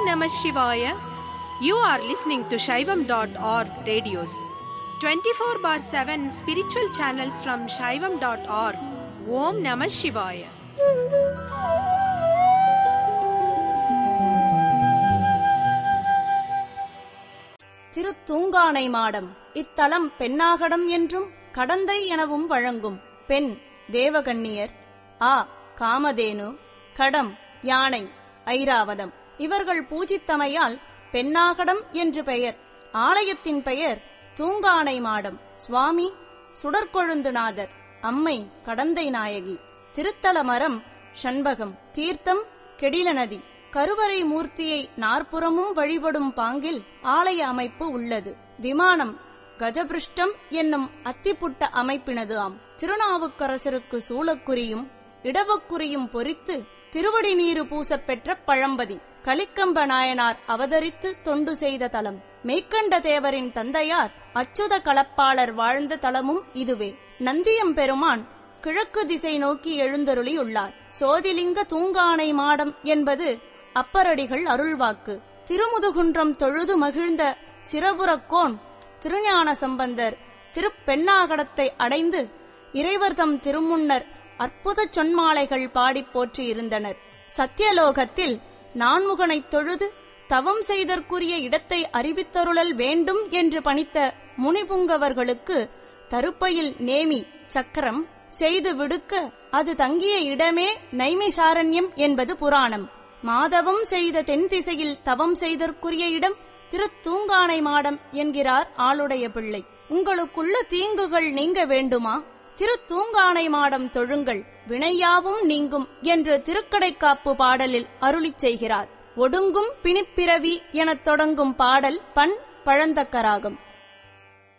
Namah Shivaya. You are listening to Shaivam.org radios. 24 bar 7 spiritual channels from Shaivam.org. Om Namah Shivaya. திருத்தூங்கானை மாடம் இத்தலம் பெண்ணாகடம் என்றும் கடந்தை எனவும் வழங்கும் பெண் தேவகன்னியர் ஆ காமதேனு கடம் யானை ஐராவதம் இவர்கள் பூஜித்தமையால் பெண்ணாகடம் என்று பெயர் ஆலயத்தின் பெயர் தூங்கானை மாடம் சுவாமி சுடற்கொழுந்துநாதர் அம்மை கடந்தை நாயகி திருத்தல மரம் ஷண்பகம் தீர்த்தம் கெடில நதி கருவறை மூர்த்தியை நாற்புறமும் வழிபடும் பாங்கில் ஆலய அமைப்பு உள்ளது விமானம் கஜபிருஷ்டம் என்னும் அத்திப்புட்ட அமைப்பினது ஆம் திருநாவுக்கரசருக்கு சூளக்குறியும் இடவக்குறியும் பொறித்து திருவடி நீரு பூசப் பெற்ற பழம்பதி கலிக்கம்ப நாயனார் அவதரித்து தொண்டு செய்த தலம் மெய்க்கண்ட தேவரின் தந்தையார் அச்சுத களப்பாளர் வாழ்ந்த தலமும் இதுவே நந்தியம் பெருமான் கிழக்கு திசை நோக்கி எழுந்தருளியுள்ளார் சோதிலிங்க தூங்கானை மாடம் என்பது அப்பரடிகள் அருள்வாக்கு திருமுதுகுன்றம் தொழுது மகிழ்ந்த சிறபுறக்கோன் திருஞான சம்பந்தர் திருப்பெண்ணாகடத்தை அடைந்து இறைவர்தம் திருமுன்னர் அற்புத சொன்மாலைகள் பாடிப் போற்றியிருந்தனர் சத்தியலோகத்தில் நான்முகனைத் தொழுது தவம் செய்தற்குரிய இடத்தை அறிவித்தருளல் வேண்டும் என்று பணித்த முனிபுங்கவர்களுக்கு தருப்பையில் நேமி சக்கரம் செய்து விடுக்க அது தங்கிய இடமே நைமிசாரண்யம் என்பது புராணம் மாதவம் செய்த தென் திசையில் தவம் செய்தற்குரிய இடம் திருத்தூங்கானை மாடம் என்கிறார் ஆளுடைய பிள்ளை உங்களுக்குள்ள தீங்குகள் நீங்க வேண்டுமா திருத்தூங்கானை மாடம் தொழுங்கள் வினையாவும் நீங்கும் என்று திருக்கடைக்காப்பு பாடலில் அருளிச் செய்கிறார் ஒடுங்கும் பிணிப்பிறவி எனத் தொடங்கும் பாடல் பண் பழந்தக்கராகும்